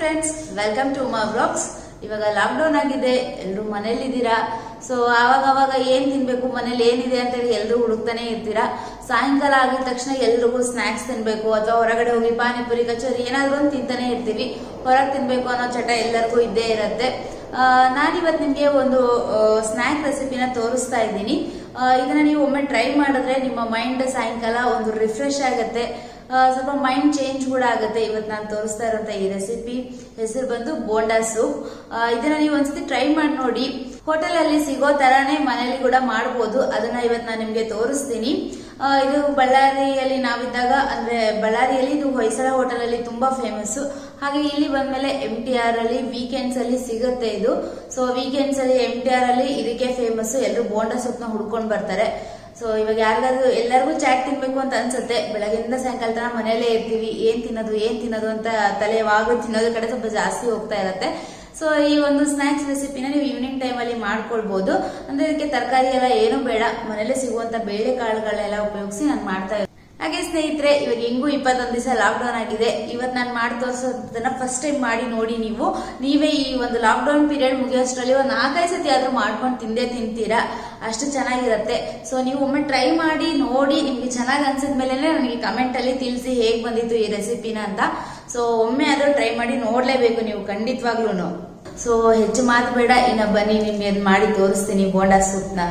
friends welcome to my vlogs ಇವಾಗ lockdown ಆಗಿದೆ ಎಲ್ಲರೂ ಮನೇಲಿದ್ದೀರಾ ಸೊ ಆವಾಗ ಅವಾಗ ಏನ್ ತಿನ್ಬೇಕು ಮನೇಲಿ ಏನಿದೆ ಅಂತೇಳಿ ಎಲ್ಲರೂ ಹುಡುಕ್ತಾನೆ ಇರ್ತೀರಾ ಸಾಯಂಕಾಲ ಆಗಿದ ತಕ್ಷಣ ಎಲ್ರಿಗೂ ಸ್ನಾಕ್ಸ್ ತಿನ್ಬೇಕು ಅಥವಾ ಹೊರಗಡೆ ಹೋಗಿ ಪಾನಿಪುರಿ ಕಚೋರಿ ಏನಾದ್ರೂ ಒಂದು ತಿಂತಾನೆ ಇರ್ತೀವಿ ಹೊರಗೆ ತಿನ್ಬೇಕು ಅನ್ನೋ ಚಟ ಎಲ್ಲರಿಗೂ ಇದ್ದೇ ಇರುತ್ತೆ ಆ, ನಾನಿವತ್ತು ನಿಮಗೆ ಒಂದು ಸ್ನ್ಯಾಕ್ ರೆಸಿಪಿನ ತೋರಿಸ್ತಾ ಇದ್ದೀನಿ ಆ, ಇದನ್ನ ನೀವು ಒಮ್ಮೆ ಟ್ರೈ ಮಾಡಿದ್ರೆ ನಿಮ್ಮ ಮೈಂಡ್ ಸಾಯಂಕಾಲ ಒಂದು ರಿಫ್ರೆಶ್ ಆಗುತ್ತೆ ಆ, ಸ್ವಲ್ಪ ಮೈಂಡ್ ಚೇಂಜ್ ಕೂಡ ಆಗುತ್ತೆ ಇವತ್ತು ನಾನು ತೋರಿಸ್ತಾ ಇರೋಂಥ ಈ ರೆಸಿಪಿ ಹೆಸರು ಬಂದು ಬೋಂಡಾ ಸೂಪ್ ಆ, ಇದನ್ನ ನೀವು ಒಂದ್ಸತಿ ಟ್ರೈ ಮಾಡಿ ನೋಡಿ ಹೋಟೆಲ್ ಅಲ್ಲಿ ಸಿಗೋ ತರಾನೇ ಮನೇಲಿ ಕೂಡ ಮಾಡ್ಬೋದು ಅದನ್ನ ಇವತ್ತು ನಾನು ನಿಮ್ಗೆ ತೋರಿಸ್ತೀನಿ ಆ, ಇದು ಬಳ್ಳಾರಿಯಲ್ಲಿ ನಾವಿದ್ದಾಗ ಅಂದ್ರೆ ಬಳ್ಳಾರಿಯಲ್ಲಿ ಇದು ಹೊಯ್ಸಳ ಹೋಟೆಲ್ ಅಲ್ಲಿ ತುಂಬಾ ಫೇಮಸ್ ಹಾಗೆ ಇಲ್ಲಿ ಬಂದ್ಮೇಲೆ ಎಂ ಟಿ ಆರ್ ಅಲ್ಲಿ ವೀಕೆಂಡ್ಸ್ ಅಲ್ಲಿ ಸಿಗುತ್ತೆ ಇದು ಸೊ ವೀಕೆಂಡ್ಸ್ ಅಲ್ಲಿ ಎಂ ಟಿ ಆರ್ ಅಲ್ಲಿ ಇದಕ್ಕೆ ಫೇಮಸ್ ಎಲ್ಲರೂ ಬೋಂಡಾ ಸೊಪ್ಪನ್ನ ಹುಡ್ಕೊಂಡು ಬರ್ತಾರೆ ಸೊ ಇವಾಗ ಯಾರಿಗಾದ್ರೂ ಎಲ್ಲರಿಗೂ ಚಾಟ್ ತಿನ್ಬೇಕು ಅಂತ ಅನ್ಸುತ್ತೆ ಬೆಳಗ್ಗೆಯಿಂದ ಸಾಯಂಕಾಲ ತನಕ ಮನೇಲೇ ಇರ್ತೀವಿ ಏನ್ ತಿನ್ನೋದು ಏನ್ ತಿನ್ನೋದು ಅಂತ ತಲೆ ಯಾವಾಗಲೂ ತಿನ್ನೋದ್ರ ಕಡೆ ಸ್ವಲ್ಪ ಜಾಸ್ತಿ ಹೋಗ್ತಾ ಇರುತ್ತೆ ಸೊ ಈ ಒಂದು ಸ್ನಾಕ್ಸ್ ರೆಸಿಪಿನ ನೀವು ಈವ್ನಿಂಗ್ ಟೈಮ್ ಅಲ್ಲಿ ಮಾಡ್ಕೊಳ್ಬಹುದು ಅಂದ್ರೆ ಇದಕ್ಕೆ ತರಕಾರಿ ಎಲ್ಲ ಏನು ಬೇಡ ಮನೇಲೆ ಸಿಗುವಂತ ಬೇಳೆ ಕಾಳುಗಳೆಲ್ಲ ಉಪಯೋಗಿಸಿ ನಾನು ಮಾಡ್ತಾ ಇದ್ದೀನಿ ಹಾಗೆ ಸ್ನೇಹಿತರೆ ಇವಾಗ ಹೆಂಗೂ ಇಪ್ಪತ್ತೊಂದು ದಿವಸ ಲಾಕ್ಡೌನ್ ಆಗಿದೆ ಇವತ್ತು ನಾನು ಮಾಡಿ ತೋರಿಸೋದನ್ನ ಫಸ್ಟ್ ಟೈಮ್ ಮಾಡಿ ನೋಡಿ ನೀವು ನೀವೇ ಈ ಒಂದು ಲಾಕ್ಡೌನ್ ಪೀರಿಯಡ್ ಮುಗಿಯೋಷ್ಟರಲ್ಲಿ ಒಂದು ನಾಲ್ಕೈದು ಸತಿ ಆದ್ರೂ ಮಾಡ್ಕೊಂಡು ತಿಂದೇ ತಿಂತೀರಾ ಅಷ್ಟು ಚೆನ್ನಾಗಿರುತ್ತೆ ಸೊ ನೀವು ಒಮ್ಮೆ ಟ್ರೈ ಮಾಡಿ ನೋಡಿ ನಿಮ್ಗೆ ಚೆನ್ನಾಗಿ ಅನ್ಸಿದ್ಮೇಲೆ ನನಗೆ ಕಮೆಂಟ್ ಅಲ್ಲಿ ತಿಳಿಸಿ ಹೇಗ್ ಬಂದಿತ್ತು ಈ ರೆಸಿಪಿನ ಅಂತ ಸೊ ಒಮ್ಮೆ ಆದ್ರೂ ಟ್ರೈ ಮಾಡಿ ನೋಡ್ಲೇಬೇಕು ನೀವು ಖಂಡಿತವಾಗ್ಲೂ ಸೊ ಹೆಚ್ಚು ಮಾತು ಬೇಡ ಇನ್ನ ಬನ್ನಿ ನಿಮ್ಗೆ ಅದ್ ಮಾಡಿ ತೋರಿಸ್ತೀನಿ ಬೋಂಡಾ ಸೂಪ್ನ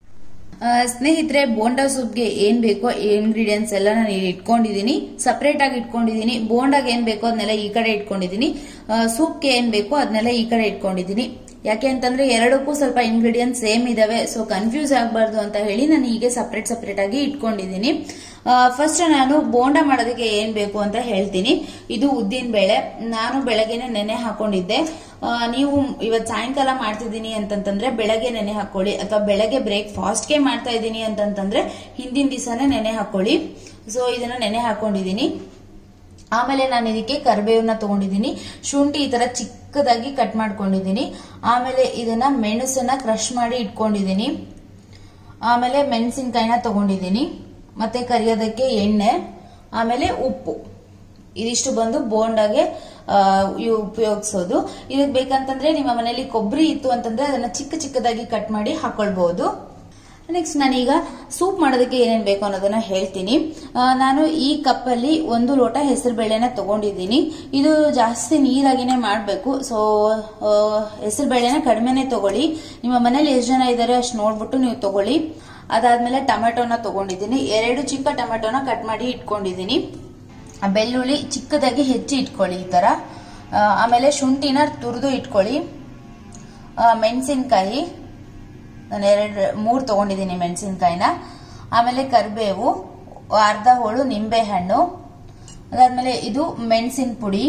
ಆ, ಸ್ನೇಹಿತರೆ ಬೋಂಡಾ ಸೂಪ್ಗೆ ಏನ್ ಬೇಕೋ ಇಂಗ್ರೀಡಿಯೆಂಟ್ಸ್ ಎಲ್ಲ ನಾನು ಇಲ್ಲಿ ಇಟ್ಕೊಂಡಿದ್ದೀನಿ ಸಪರೇಟ್ ಆಗಿ ಇಟ್ಕೊಂಡಿದ್ದೀನಿ ಬೋಂಡಾಗೆ ಏನ್ ಬೇಕೋ ಅದನ್ನೆಲ್ಲ ಈ ಕಡೆ ಇಟ್ಕೊಂಡಿದ್ದೀನಿ ಆ, ಸೂಪ್ಗೆ ಏನ್ ಬೇಕೋ ಅದನ್ನೆಲ್ಲ ಈ ಕಡೆ ಇಟ್ಕೊಂಡಿದ್ದೀನಿ ಯಾಕೆ ಅಂತಂದ್ರೆ ಎರಡಕ್ಕೂ ಸ್ವಲ್ಪ ಇಂಗ್ರೀಡಿಯೆಂಟ್ಸ್ ಸೇಮ್ ಇದಾವೆ ಸೊ ಕನ್ಫ್ಯೂಸ್ ಆಗಬಾರ್ದು ಅಂತ ಹೇಳಿ ನಾನು ಹೀಗೆ ಸಪರೇಟ್ ಸಪರೇಟ್ ಆಗಿ ಇಟ್ಕೊಂಡಿದ್ದೀನಿ ಫಸ್ಟ್ ನಾನು ಬೋಂಡ ಮಾಡೋದಕ್ಕೆ ಏನ್ ಬೇಕು ಅಂತ ಹೇಳ್ತೀನಿ ಇದು ಉದ್ದಿನ ಬೇಳೆ ನಾನು ಬೆಳಗ್ಗೆನೆ ನೆನೆ ಹಾಕೊಂಡಿದ್ದೆ ಆ, ನೀವು ಇವತ್ ಸಾಯಂಕಾಲ ಮಾಡ್ತಿದ್ದೀನಿ ಅಂತಂತಂದ್ರೆ ಬೆಳಗ್ಗೆ ನೆನೆ ಹಾಕೊಳ್ಳಿ ಅಥವಾ ಬೆಳಗ್ಗೆ ಬ್ರೇಕ್ಫಾಸ್ಟ್ಗೆ ಮಾಡ್ತಾ ಇದ್ದೀನಿ ಅಂತಂತಂದ್ರೆ ಹಿಂದಿನ ದಿವಸನೇ ನೆನೆ ಹಾಕೊಳ್ಳಿ ಸೊ ಇದನ್ನ ನೆನೆ ಹಾಕೊಂಡಿದ್ದೀನಿ ಆಮೇಲೆ ನಾನು ಇದಕ್ಕೆ ಕರಿಬೇವನ್ನ ತಗೊಂಡಿದ್ದೀನಿ ಶುಂಠಿ ಈ ತರ ಚಿಕ್ಕದಾಗಿ ಕಟ್ ಮಾಡ್ಕೊಂಡಿದ್ದೀನಿ ಆಮೇಲೆ ಇದನ್ನ ಮೆಣಸನ್ನ ಕ್ರಶ್ ಮಾಡಿ ಇಟ್ಕೊಂಡಿದ್ದೀನಿ ಆಮೇಲೆ ಮೆಣಸಿನ್ಕಾಯಿನ ತಗೊಂಡಿದ್ದೀನಿ ಮತ್ತೆ ಕರಿಯೋದಕ್ಕೆ ಎಣ್ಣೆ ಆಮೇಲೆ ಉಪ್ಪು ಇದಿಷ್ಟು ಬಂದು ಬೋಂಡಾಗೆ ಆ, ಇವು ಉಪಯೋಗಿಸೋದು ಇದಕ್ಕೆ ಬೇಕಂತಂದ್ರೆ ನಿಮ್ಮ ಮನೆಯಲ್ಲಿ ಕೊಬ್ಬರಿ ಇತ್ತು ಅಂತಂದ್ರೆ ಅದನ್ನ ಚಿಕ್ಕ ಚಿಕ್ಕದಾಗಿ ಕಟ್ ಮಾಡಿ ಹಾಕೊಳ್ಬಹುದು ನೆಕ್ಸ್ಟ್ ನಾನೀಗ ಸೂಪ್ ಮಾಡೋದಕ್ಕೆ ಏನೇನ್ ಬೇಕು ಅನ್ನೋದನ್ನ ಹೇಳ್ತೀನಿ ಆ, ನಾನು ಈ ಕಪ್ಪಲ್ಲಿ ಒಂದು ಲೋಟ ಹೆಸರು ಬೇಳೆನ ತಗೊಂಡಿದ್ದೀನಿ ಇದು ಜಾಸ್ತಿ ನೀರಾಗಿನೇ ಮಾಡಬೇಕು ಸೊ ಹೆಸರು ಬೇಳೆನ ಕಡಿಮೆನೆ ತಗೊಳ್ಳಿ ನಿಮ್ಮ ಮನೇಲಿ ಎಷ್ಟು ಜನ ಇದ್ದಾರೆ ಅಷ್ಟು ನೋಡ್ಬಿಟ್ಟು ನೀವು ತಗೊಳ್ಳಿ ಅದಾದ್ಮೇಲೆ ಟೊಮೆಟೊನ ತಗೊಂಡಿದ್ದೀನಿ ಎರಡು ಚಿಕ್ಕ ಟೊಮೆಟೊನ ಕಟ್ ಮಾಡಿ ಇಟ್ಕೊಂಡಿದ್ದೀನಿ ಆ ಬೆಳ್ಳುಳ್ಳಿ ಚಿಕ್ಕದಾಗಿ ಹೆಚ್ಚಿ ಇಟ್ಕೊಳ್ಳಿ ಈ ತರ ಆ, ಆಮೇಲೆ ಶುಂಠಿನ ತುರಿದು ಇಟ್ಕೊಳ್ಳಿ ಮೆಣಸಿನ್ಕಾಯಿ ನಾನು ಎರಡು ಮೂರು ತಗೊಂಡಿದ್ದೀನಿ ಮೆಣಸಿನ್ಕಾಯಿನ ಆಮೇಲೆ ಕರಿಬೇವು ಅರ್ಧ ಹೋಳು ನಿಂಬೆ ಹಣ್ಣು ಅದಾದ್ಮೇಲೆ ಇದು ಮೆಣಸಿನ ಪುಡಿ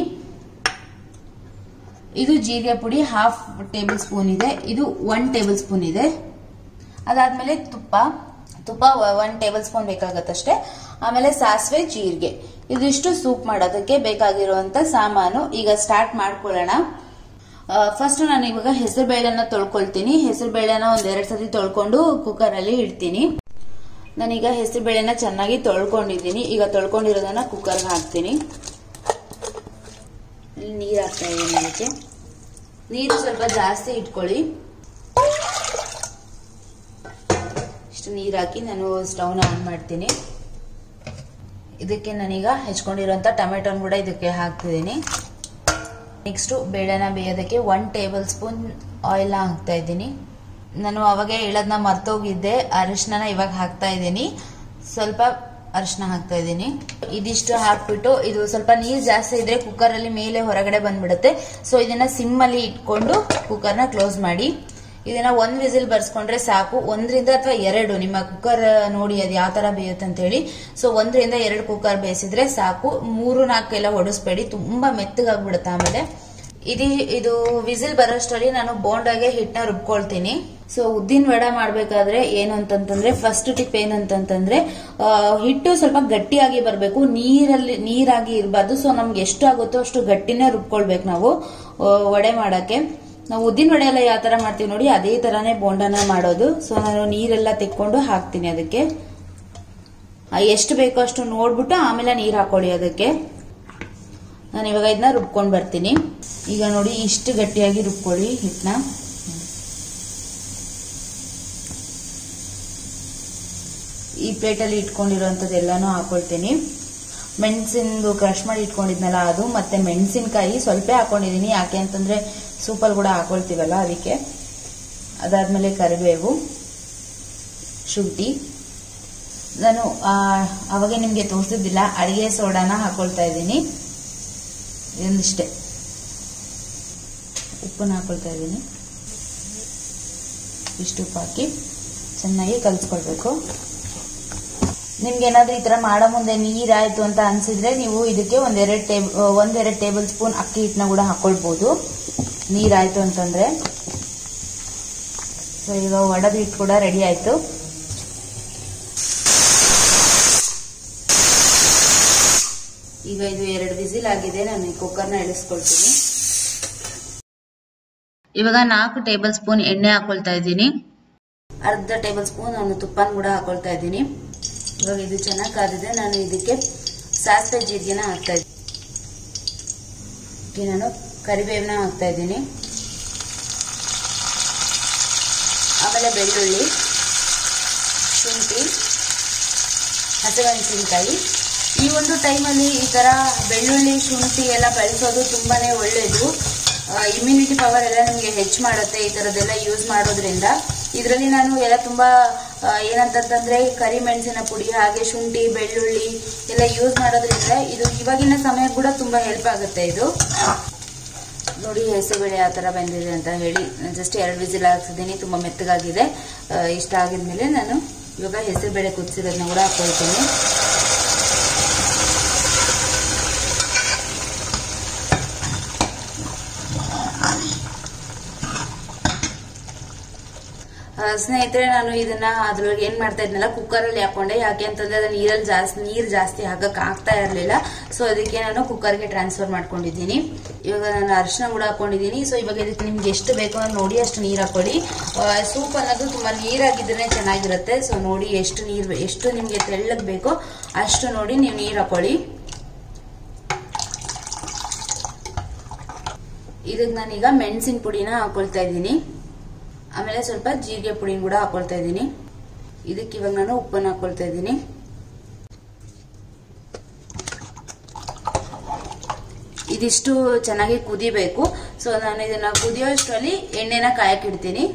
ಇದು ಜೀರಿಗೆ ಪುಡಿ ಹಾಫ್ ಟೇಬಲ್ ಸ್ಪೂನ್ ಇದೆ ಇದು ಒನ್ ಟೇಬಲ್ ಸ್ಪೂನ್ ಇದೆ ಅದಾದ್ಮೇಲೆ ತುಪ್ಪ ತುಪ್ಪ ಒನ್ ಟೇಬಲ್ ಸ್ಪೂನ್ ಬೇಕಾಗತ್ತಷ್ಟೇ ಆಮೇಲೆ ಸಾಸಿವೆ ಜೀರಿಗೆ ಇದಿಷ್ಟು ಸೂಪ್ ಮಾಡೋದಕ್ಕೆ ಬೇಕಾಗಿರುವಂತ ಸಾಮಾನು ಈಗ ಸ್ಟಾರ್ಟ್ ಮಾಡ್ಕೊಳ್ಳೋಣ ಫಸ್ಟ್ ನಾನು ಇವಾಗ ಹೆಸರು ಬೇಳೆನ ತೊಳ್ಕೊಳ್ತೀನಿ ಹೆಸರು ಬೇಳೆನ ಒಂದ್ ಎರಡ್ ಸತಿ ತೊಳ್ಕೊಂಡು ಕುಕ್ಕರ್ ಅಲ್ಲಿ ಇಡ್ತೀನಿ ನಾನೀಗ ಹೆಸರು ಬೇಳೆನ ಚೆನ್ನಾಗಿ ತೊಳ್ಕೊಂಡಿದ್ದೀನಿ ಈಗ ತೊಳ್ಕೊಂಡಿರೋದನ್ನ ಕುಕ್ಕರ್ಗೆ ಹಾಕ್ತೀನಿ ಇಲ್ಲಿ ನೀರ್ ಹಾಕ್ತಾ ಇದ್ದೀನಿ ಅದಕ್ಕೆ ನೀರು ಸ್ವಲ್ಪ ಜಾಸ್ತಿ ಇಟ್ಕೊಳ್ಳಿ ಇಷ್ಟು ನೀರ್ ಹಾಕಿ ನಾನು ಸ್ಟವ್ನ ಆನ್ ಮಾಡ್ತೀನಿ ಇದಕ್ಕೆ ನಾನೀಗ ಹೆಚ್ಕೊಂಡಿರೋಂಥ ಟೊಮೆಟೊನ ಕೂಡ ಇದಕ್ಕೆ ಹಾಕ್ತಿದ್ದೀನಿ ನೆಕ್ಸ್ಟ್ ಬೇಳೆನ ಬೇಯೋದಕ್ಕೆ ಒನ್ ಟೇಬಲ್ ಸ್ಪೂನ್ ಆಯಿಲ್ನ ಹಾಕ್ತಾ ಇದ್ದೀನಿ ನಾನು ಅವಾಗೆ ಹೇಳೋದನ್ನ ಮರ್ತೋಗಿದ್ದೆ ಅರಿಶಿನ ಇವಾಗ ಹಾಕ್ತಾ ಇದ್ದೀನಿ ಸ್ವಲ್ಪ ಅರಿಶಿನ ಹಾಕ್ತಾ ಇದ್ದೀನಿ ಇದಿಷ್ಟು ಹಾಕ್ಬಿಟ್ಟು ಇದು ಸ್ವಲ್ಪ ನೀರು ಜಾಸ್ತಿ ಇದ್ರೆ ಕುಕ್ಕರ್ ಅಲ್ಲಿ ಮೇಲೆ ಹೊರಗಡೆ ಬಂದ್ಬಿಡುತ್ತೆ ಸೊ ಇದನ್ನ ಸಿಮ್ ಅಲ್ಲಿ ಇಟ್ಕೊಂಡು ಕುಕ್ಕರ್ನ ಕ್ಲೋಸ್ ಮಾಡಿ ಇದನ್ನ ಒಂದ್ ವಿಸಿಲ್ ಬರ್ಸ್ಕೊಂಡ್ರೆ ಸಾಕು ಒಂದರಿಂದ ಅಥವಾ ಎರಡು ನಿಮ್ಮ ಕುಕ್ಕರ್ ನೋಡಿ ಅದು ಯಾವ ತರ ಬೇಯುತ್ತೆ ಅಂತ ಹೇಳಿ ಸೊ ಒಂದರಿಂದ ಎರಡು ಕುಕ್ಕರ್ ಬೇಯಿಸಿದ್ರೆ ಸಾಕು ಮೂರು ನಾಲ್ಕು ಎಲ್ಲ ಹೊಡಿಸ್ಬೇಡಿ ತುಂಬಾ ಮೆತ್ತಗಾಗ್ಬಿಡುತ್ತೆ ಆಮೇಲೆ ಇದು ಇದು ವಿಸಿಲ್ ಬರೋಷ್ಟರಲ್ಲಿ ನಾನು ಬೋಂಡಾಗೆ ಹಿಟ್ಟನ್ನ ರುಬ್ಕೊಳ್ತೀನಿ ಸೊ ಉದ್ದಿನ ವಡ ಮಾಡ್ಬೇಕಾದ್ರೆ ಏನು ಅಂತಂತಂದ್ರೆ ಫಸ್ಟ್ ಟಿಪ್ ಏನಂತಂತಂದ್ರೆ ಆ, ಹಿಟ್ಟು ಸ್ವಲ್ಪ ಗಟ್ಟಿಯಾಗಿ ಬರಬೇಕು ನೀರಲ್ಲಿ ನೀರಾಗಿ ಇರಬಾರ್ದು ಸೊ ನಮ್ಗೆ ಎಷ್ಟು ಆಗುತ್ತೋ ಅಷ್ಟು ಗಟ್ಟಿನೇ ರುಬ್ಕೊಳ್ಬೇಕು ನಾವು ಆ, ವಡೆ ಮಾಡಕ್ಕೆ ನಾವು ಉದ್ದಿನ ವಡೆ ಎಲ್ಲ ಯಾವ ತರ ಮಾಡ್ತೀವಿ ನೋಡಿ ಅದೇ ತರಾನೇ ಬೋಂಡನ ಮಾಡೋದು ಸೊ ನಾನು ನೀರೆಲ್ಲ ತೆಕ್ಕೊಂಡು ಹಾಕ್ತೀನಿ ಅದಕ್ಕೆ ಆ, ಎಷ್ಟು ಬೇಕೋ ಅಷ್ಟು ನೋಡ್ಬಿಟ್ಟು ಆಮೇಲೆ ನೀರ್ ಹಾಕೊಳ್ಳಿ ಅದಕ್ಕೆ ನಾನು ಇವಾಗ ಇದನ್ನ ರುಬ್ಕೊಂಡು ಬರ್ತೀನಿ ಈಗ ನೋಡಿ ಇಷ್ಟು ಗಟ್ಟಿಯಾಗಿ ರುಬ್ಕೊಳ್ಳಿ ಹಿಟ್ಟನ್ನ ಈ ಪ್ಲೇಟಲ್ಲಿ ಇಟ್ಕೊಂಡಿರೋಂಥದ್ದು ಎಲ್ಲಾನು ಹಾಕೊಳ್ತೀನಿ ಮೆಣಸಿಂದು ಕ್ರಶ್ ಮಾಡಿ ಇಟ್ಕೊಂಡಿದ್ನಲ್ಲ ಅದು ಮತ್ತೆ ಮೆಣಸಿನಕಾಯಿ ಸ್ವಲ್ಪ ಹಾಕೊಂಡಿದ್ದೀನಿ ಯಾಕೆ ಅಂತಂದ್ರೆ ಸೂಪಲ್ಲಿ ಕೂಡ ಹಾಕೊಳ್ತೀವಲ್ಲ ಅದಕ್ಕೆ ಅದಾದ್ಮೇಲೆ ಕರಿಬೇವು ಶುಂಠಿ ನಾನು ಆ, ಅವಾಗ ನಿಮಗೆ ತೋರಿಸಿದ್ದಿಲ್ಲ ಅಡಿಗೆ ಸೋಡಾನ ಹಾಕೊಳ್ತಾ ಇದ್ದೀನಿ ಇದೊಂದಿಷ್ಟೇ ಉಪ್ಪನ್ನು ಹಾಕೊಳ್ತಾ ಇದ್ದೀನಿ ಇಷ್ಟು ಉಪ್ಪು ಹಾಕಿ ಚೆನ್ನಾಗಿ ಕಲಿಸ್ಕೊಳ್ಬೇಕು ನಿಮ್ಗೆ ಏನಾದ್ರೂ ಈ ತರ ಮಾಡೋ ಮುಂದೆ ನೀರಾಯ್ತು ಅಂತ ಅನ್ಸಿದ್ರೆ ನೀವು ಇದಕ್ಕೆ ಒಂದೆರಡು ಟೇಬ್ ಒಂದೆರಡು ಟೇಬಲ್ ಸ್ಪೂನ್ ಅಕ್ಕಿ ಹಿಟ್ಟನ್ನ ಕೂಡ ಹಾಕೊಳ್ಬಹುದು ನೀರಾಯ್ತು ಅಂತಂದ್ರೆ ಸೊ ಈಗ ಒಡದ ಹಿಟ್ಟು ಕೂಡ ರೆಡಿ ಆಯ್ತು ಈಗ ಇದು ಎರಡು ವಿಸಿಲ್ ಆಗಿದೆ ನಾನು ಈ ಕುಕ್ಕರ್ನ ಇಳಿಸ್ಕೊಳ್ತೀನಿ ಇವಾಗ ನಾಲ್ಕು ಟೇಬಲ್ ಸ್ಪೂನ್ ಎಣ್ಣೆ ಹಾಕೊಳ್ತಾ ಇದ್ದೀನಿ ಅರ್ಧ ಟೇಬಲ್ ಸ್ಪೂನ್ ನಾನು ತುಪ್ಪನ ಕೂಡ ಹಾಕೊಳ್ತಾ ಇದ್ದೀನಿ ಇವಾಗ ಇದು ಚೆನ್ನಾಗಿ ಕಾದಿದೆ ನಾನು ಇದಕ್ಕೆ ಸಾಸಿವೆ ಜೀರಿಗೆನ ಹಾಕ್ತಾ ಇದ್ದೀನಿ ಇದಕ್ಕೆ ನಾನು ಕರಿಬೇವನ್ನ ಹಾಕ್ತಾ ಇದ್ದೀನಿ ಆಮೇಲೆ ಬೆಳ್ಳುಳ್ಳಿ ಶುಂಠಿ ಹಸಿಮೆಣಸಿನಕಾಯಿ ಈ ಒಂದು ಟೈಮಲ್ಲಿ ಈ ತರ ಬೆಳ್ಳುಳ್ಳಿ ಶುಂಠಿ ಎಲ್ಲ ಬಳಸೋದು ತುಂಬಾನೇ ಒಳ್ಳೆಯದು ಇಮ್ಯುನಿಟಿ ಪವರ್ ಎಲ್ಲ ನಿಮಗೆ ಹೆಚ್ಚು ಮಾಡುತ್ತೆ ಈ ತರದೆಲ್ಲ ಯೂಸ್ ಮಾಡೋದ್ರಿಂದ ಇದರಲ್ಲಿ ನಾನು ಎಲ್ಲ ತುಂಬಾ ಆ, ಏನಂತಂತಂದ್ರೆ ಕರಿಮೆಣಸಿನ ಪುಡಿ ಹಾಗೆ ಶುಂಠಿ ಬೆಳ್ಳುಳ್ಳಿ ಎಲ್ಲ ಯೂಸ್ ಮಾಡೋದ್ರಿಂದ ಇದು ಇವಾಗಿನ ಸಮಯ ಕೂಡ ತುಂಬಾ ಹೆಲ್ಪ್ ಆಗುತ್ತೆ ಇದು ನೋಡಿ ಹೆಸರುಬೇಳೆ ಯಾವ ತರ ಬಂದಿದೆ ಅಂತ ಹೇಳಿ ಜಸ್ಟ್ ಎರಡು ವಿಸಿಲ್ ಹಾಕ್ಸಿದ್ದೀನಿ ತುಂಬಾ ಮೆತ್ತಗಾಗಿದೆ ಆ, ಇಷ್ಟ ಆಗಿದ್ಮೇಲೆ ನಾನು ಇವಾಗ ಹೆಸರುಬೇಳೆ ಕುದಿಸಿರೋದನ್ನ ಕೂಡ ಹಾಕೊಳ್ತೀನಿ ಆ, ಸ್ನೇಹಿತರೆ ನಾನು ಇದನ್ನ ಅದ್ರೊಳಗೆ ಏನ್ ಮಾಡ್ತಾ ಇದ್ನಲ್ಲ ಕುಕ್ಕರ್ ಅಲ್ಲಿ ಹಾಕೊಂಡೆ ಯಾಕೆ ಅಂತಂದ್ರೆ ಅದು ನೀರಲ್ಲಿ ಜಾಸ್ತಿ ನೀರ್ ಜಾಸ್ತಿ ಹಾಕಕ್ ಆಗ್ತಾ ಇರ್ಲಿಲ್ಲ ಸೊ ಅದಕ್ಕೆ ನಾನು ಕುಕ್ಕರ್ಗೆ ಟ್ರಾನ್ಸ್ಫರ್ ಮಾಡ್ಕೊಂಡಿದ್ದೀನಿ ಇವಾಗ ನಾನು ಅರಿಶಿನ ಕೂಡ ಹಾಕೊಂಡಿದ್ದೀನಿ ಸೊ ಇವಾಗ ಇದಕ್ಕೆ ನಿಮ್ಗೆ ಎಷ್ಟು ಬೇಕೋ ಅಂತ ನೋಡಿ ಅಷ್ಟು ನೀರ್ ಹಾಕೊಳ್ಳಿ ಸೂಪ್ ಅನ್ನೋದು ತುಂಬಾ ನೀರಾಗಿದ್ರೆ ಚೆನ್ನಾಗಿರುತ್ತೆ ಸೊ ನೋಡಿ ಎಷ್ಟು ನೀರ್ ಎಷ್ಟು ನಿಮ್ಗೆ ತೆಳ್ಳಗ್ ಬೇಕೋ ಅಷ್ಟು ನೋಡಿ ನೀವು ನೀರ್ ಹಾಕೊಳ್ಳಿ ಇದಕ್ಕೆ ನಾನೀಗ ಮೆಣಸಿನ ಪುಡಿನ ಹಾಕೊಳ್ತಾ ಇದ್ದೀನಿ ಆಮೇಲೆ ಸ್ವಲ್ಪ ಜೀರಿಗೆ ಪುಡಿನ ಕೂಡ ಹಾಕೊಳ್ತಾ ಇದ್ದೀನಿ ಇದಕ್ಕೆ ಇವಾಗ ನಾನು ಉಪ್ಪನ್ನು ಹಾಕೊಳ್ತಾ ಇದ್ದೀನಿ ಇದಿಷ್ಟು ಚೆನ್ನಾಗಿ ಕುದಿಬೇಕು ಸೊ ನಾನು ಇದನ್ನ ಕುದಿಯೋಷ್ಟರಲ್ಲಿ ಎಣ್ಣೆನ ಕಾಯಕ್ಕಿಡ್ತೀನಿ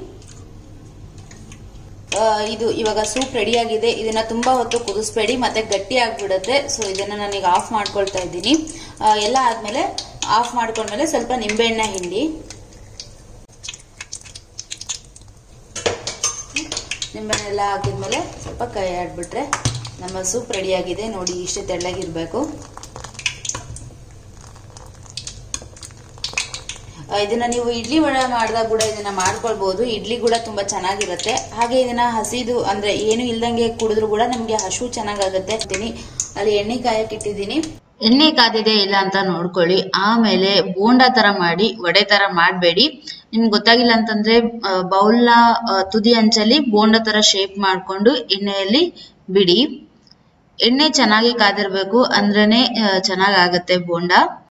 ಆ, ಇದು ಇವಾಗ ಸೂಪ್ ರೆಡಿ ಆಗಿದೆ ಇದನ್ನ ತುಂಬಾ ಹೊತ್ತು ಕುದಿಸ್ಬೇಡಿ ಮತ್ತೆ ಗಟ್ಟಿ ಆಗ್ಬಿಡುತ್ತೆ ಸೊ ಇದನ್ನ ನಾನೀಗ ಆಫ್ ಮಾಡ್ಕೊಳ್ತಾ ಇದ್ದೀನಿ ಆ, ಎಲ್ಲ ಆದ್ಮೇಲೆ ಆಫ್ ಮಾಡ್ಕೊಂಡ್ಮೇಲೆ ಸ್ವಲ್ಪ ನಿಂಬೆಹಣ್ಣ ಹಿಂಡಿ ನಿಂಬೆಹಣ್ಣು ಎಲ್ಲ ಹಾಕಿದ್ಮೇಲೆ ಸ್ವಲ್ಪ ಕೈ ಆಡ್ಬಿಟ್ರೆ ನಮ್ಮ ಸೂಪ್ ರೆಡಿ ಆಗಿದೆ ನೋಡಿ ಇಷ್ಟೇ ತೆಳ್ಳಗಿರ್ಬೇಕು ಆ, ಇದನ್ನ ನೀವು ಇಡ್ಲಿ ವಡ ಮಾಡಿದಾಗ ಕೂಡ ಇದನ್ನ ಮಾಡ್ಕೊಳ್ಬಹುದು ಇಡ್ಲಿ ಕೂಡ ತುಂಬಾ ಚೆನ್ನಾಗಿರುತ್ತೆ ಹಾಗೆ ಇದನ್ನ ಹಸಿದು ಅಂದ್ರೆ ಏನು ಇಲ್ದಂಗೆ ಕುಡಿದ್ರು ಕೂಡ ನಮ್ಗೆ ಹಶು ಚೆನ್ನಾಗಾಗುತ್ತೆ ಅಂತೀನಿ ಅಲ್ಲಿ ಎಣ್ಣೆ ಕಾಯಕ್ಕೆ ಇಟ್ಟಿದ್ದೀನಿ ಎಣ್ಣೆ ಕಾದಿದೆ ಇಲ್ಲ ಅಂತ ನೋಡ್ಕೊಳ್ಳಿ ಆಮೇಲೆ ಬೋಂಡ ತರ ಮಾಡಿ ವಡೆ ತರ ಮಾಡಬೇಡಿ ನಿಮ್ಗೆ ಗೊತ್ತಾಗಿಲ್ಲ ಅಂತಂದ್ರೆ ಬೌಲ್ನ ತುದಿ ಅಂಚಲ್ಲಿ ಬೋಂಡ ತರ ಶೇಪ್ ಮಾಡ್ಕೊಂಡು ಎಣ್ಣೆಯಲ್ಲಿ ಬಿಡಿ ಎಣ್ಣೆ ಚೆನ್ನಾಗಿ ಕಾದಿರ್ಬೇಕು ಅಂದ್ರೇನೆ ಚೆನ್ನಾಗಿ ಆಗತ್ತೆ ಬೋಂಡ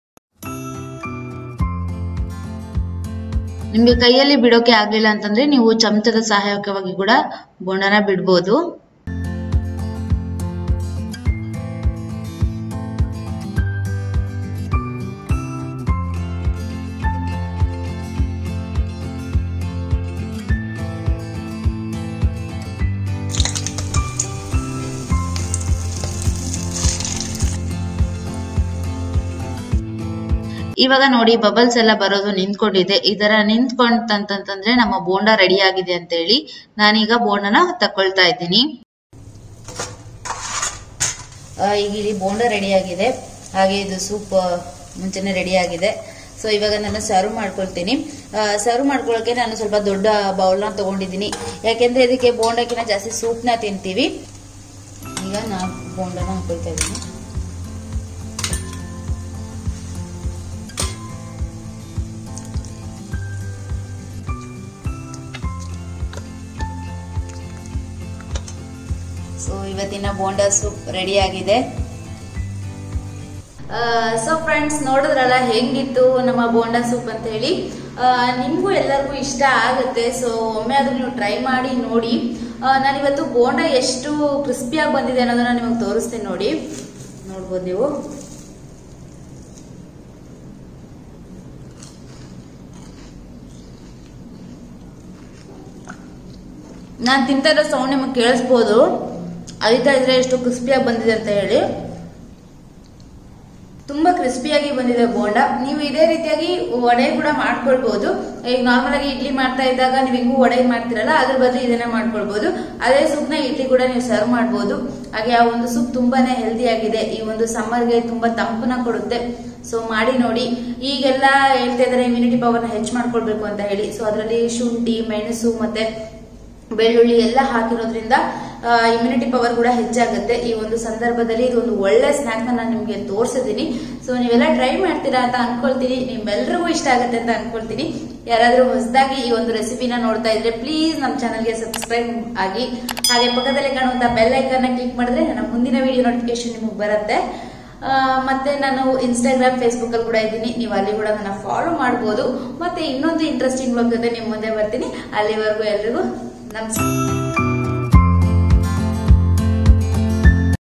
ನಿಮ್ಗೆ ಕೈಯಲ್ಲಿ ಬಿಡೋಕೆ ಆಗ್ಲಿಲ್ಲ ಅಂತಂದ್ರೆ ನೀವು ಚಮಚದ ಸಹಾಯಕವಾಗಿ ಕೂಡ ಬೋಂಡನ ಬಿಡ್ಬೋದು ಇವಾಗ ನೋಡಿ ಬಬಲ್ಸ್ ಎಲ್ಲ ಬರೋದು ನಿಂತ್ಕೊಂಡಿದೆ ಈ ತರ ನಿಂತ್ಕೊಂತಂತಂದ್ರೆ ನಮ್ಮ ಬೋಂಡ ರೆಡಿ ಆಗಿದೆ ಅಂತ ಹೇಳಿ ನಾನೀಗ ಬೋಂಡನ ತಕೊಳ್ತಾ ಇದ್ದೀನಿ ಆ, ಈಗ ಇಲ್ಲಿ ಬೋಂಡ ರೆಡಿ ಆಗಿದೆ ಹಾಗೆ ಇದು ಸೂಪ್ ಮುಂಚೆನೆ ರೆಡಿ ಆಗಿದೆ ಸೊ ಇವಾಗ ನಾನು ಸರ್ವ್ ಮಾಡ್ಕೊಳ್ತೀನಿ ಸರ್ವ್ ಮಾಡ್ಕೊಳ್ಳೋಕೆ ನಾನು ಸ್ವಲ್ಪ ದೊಡ್ಡ ಬೌಲ್ನ ತಗೊಂಡಿದ್ದೀನಿ ಯಾಕೆಂದ್ರೆ ಇದಕ್ಕೆ ಬೋಂಡಕ್ಕಿಂತ ಜಾಸ್ತಿ ಸೂಪ್ನ ತಿಂತೀವಿ ಈಗ ನಾನು ಬೋಂಡನ ಹಾಕೊಳ್ತಾ ಇದ್ದೀನಿ ಸೊ ಇವತ್ತಿನ ಬೋಂಡ ಸೂಪ್ ರೆಡಿ ಆಗಿದೆ ಸೊ ಫ್ರೆಂಡ್ಸ್ ನೋಡಿದ್ರಲ್ಲ ಹೆಂಗಿತ್ತು ನಮ್ಮ ಬೋಂಡಾ ಸೂಪ್ ಅಂತ ಹೇಳಿ ಆ, ನಿಮ್ಗೂ ಎಲ್ಲರಿಗೂ ಇಷ್ಟ ಆಗುತ್ತೆ ಸೊ ಒಮ್ಮೆ ಆದ್ರೂ ನೀವು ಟ್ರೈ ಮಾಡಿ ನೋಡಿ ಆ, ನಾನಿವತ್ತು ಬೋಂಡ ಎಷ್ಟು ಕ್ರಿಸ್ಪಿಯಾಗಿ ಬಂದಿದೆ ಅನ್ನೋದನ್ನ ನಿಮಗೆ ತೋರಿಸ್ತೀನಿ ನೋಡಿ ನೋಡ್ಬೋದು ನೀವು ನಾನು ತಿಂತಾ ಇರೋ ಸೌಂಡ್ ನಿಮಗೆ ಕೇಳಿಸ್ಬೋದು ಅರಿತಾ ಇದ್ರೆ ಎಷ್ಟು ಕ್ರಿಸ್ಪಿಯಾಗಿ ಬಂದಿದೆ ಅಂತ ಹೇಳಿ ತುಂಬಾ ಕ್ರಿಸ್ಪಿಯಾಗಿ ಬಂದಿದೆ ಬೋಂಡ ನೀವು ಇದೇ ರೀತಿಯಾಗಿ ವಡೆ ಕೂಡ ಮಾಡ್ಕೊಳ್ಬಹುದು ಈಗ ನಾರ್ಮಲ್ ಆಗಿ ಇಡ್ಲಿ ಮಾಡ್ತಾ ಇದ್ದಾಗ ನೀವು ಹಿಂಗೂ ವಡೆ ಮಾಡ್ತಿರಲ್ಲ ಅದ್ರ ಬದಲು ಇದನ್ನ ಮಾಡ್ಕೊಳ್ಬಹುದು ಅದೇ ಸೂಪ್ನ ಇಡ್ಲಿ ಕೂಡ ನೀವು ಸರ್ವ್ ಮಾಡ್ಬೋದು ಹಾಗೆ ಆ ಒಂದು ಸೂಪ್ ತುಂಬಾನೇ ಹೆಲ್ದಿ ಆಗಿದೆ ಈ ಒಂದು ಸಮ್ಮರ್ಗೆ ತುಂಬಾ ತಂಪನ್ನ ಕೊಡುತ್ತೆ ಸೊ ಮಾಡಿ ನೋಡಿ ಈಗೆಲ್ಲ ಹೇಳ್ತಾ ಇದಾರೆ ಇಮ್ಯುನಿಟಿ ಪವರ್ನ ಹೆಚ್ಚು ಮಾಡ್ಕೊಳ್ಬೇಕು ಅಂತ ಹೇಳಿ ಸೊ ಅದರಲ್ಲಿ ಶುಂಠಿ ಮೆಣಸು ಮತ್ತೆ ಬೆಳ್ಳುಳ್ಳಿ ಎಲ್ಲ ಹಾಕಿರೋದ್ರಿಂದ ಇಮ್ಯುನಿಟಿ ಪವರ್ ಕೂಡ ಹೆಚ್ಚಾಗುತ್ತೆ ಈ ಒಂದು ಸಂದರ್ಭದಲ್ಲಿ ಇದು ಒಂದು ಒಳ್ಳೆ ಸ್ನಾಕ್ ನಾನು ನಿಮ್ಗೆ ತೋರಿಸಿದೀನಿ ಸೊ ನೀವೆಲ್ಲ ಟ್ರೈ ಮಾಡ್ತೀರಾ ಅಂತ ಅನ್ಕೊಳ್ತೀನಿ ನಿಮ್ಮೆಲ್ರಿಗೂ ಇಷ್ಟ ಆಗುತ್ತೆ ಅಂತ ಅನ್ಕೊಳ್ತೀನಿ ಯಾರಾದ್ರೂ ಹೊಸದಾಗಿ ಈ ಒಂದು ರೆಸಿಪಿನ ನೋಡ್ತಾ ಇದ್ರೆ ಪ್ಲೀಸ್ ನಮ್ಮ ಚಾನಲ್ಗೆ ಸಬ್ಸ್ಕ್ರೈಬ್ ಆಗಿ ಹಾಗೆ ಪಕ್ಕದಲ್ಲಿ ಕಾಣುವಂತ ಬೆಲ್ ಐಕನ್ನ ಕ್ಲಿಕ್ ಮಾಡಿದ್ರೆ ನನ್ನ ಮುಂದಿನ ವಿಡಿಯೋ ನೋಟಿಫಿಕೇಶನ್ ನಿಮಗೆ ಬರುತ್ತೆ ಆ, ಮತ್ತೆ ನಾನು ಇನ್ಸ್ಟಾಗ್ರಾಮ್ ಫೇಸ್ಬುಕ್ ಅಲ್ಲಿ ಕೂಡ ಇದ್ದೀನಿ ನೀವು ಅಲ್ಲಿ ಕೂಡ ನನ್ನ ಫಾಲೋ ಮಾಡ್ಬೋದು ಮತ್ತೆ ಇನ್ನೊಂದು ಇಂಟ್ರೆಸ್ಟಿಂಗ್ ಬಗ್ಗೆ ನಿಮ್ಮ ಮುಂದೆ ಬರ್ತೀನಿ ಅಲ್ಲಿವರೆಗೂ ಎಲ್ರಿಗೂ ನಮಸ್ಕಾರ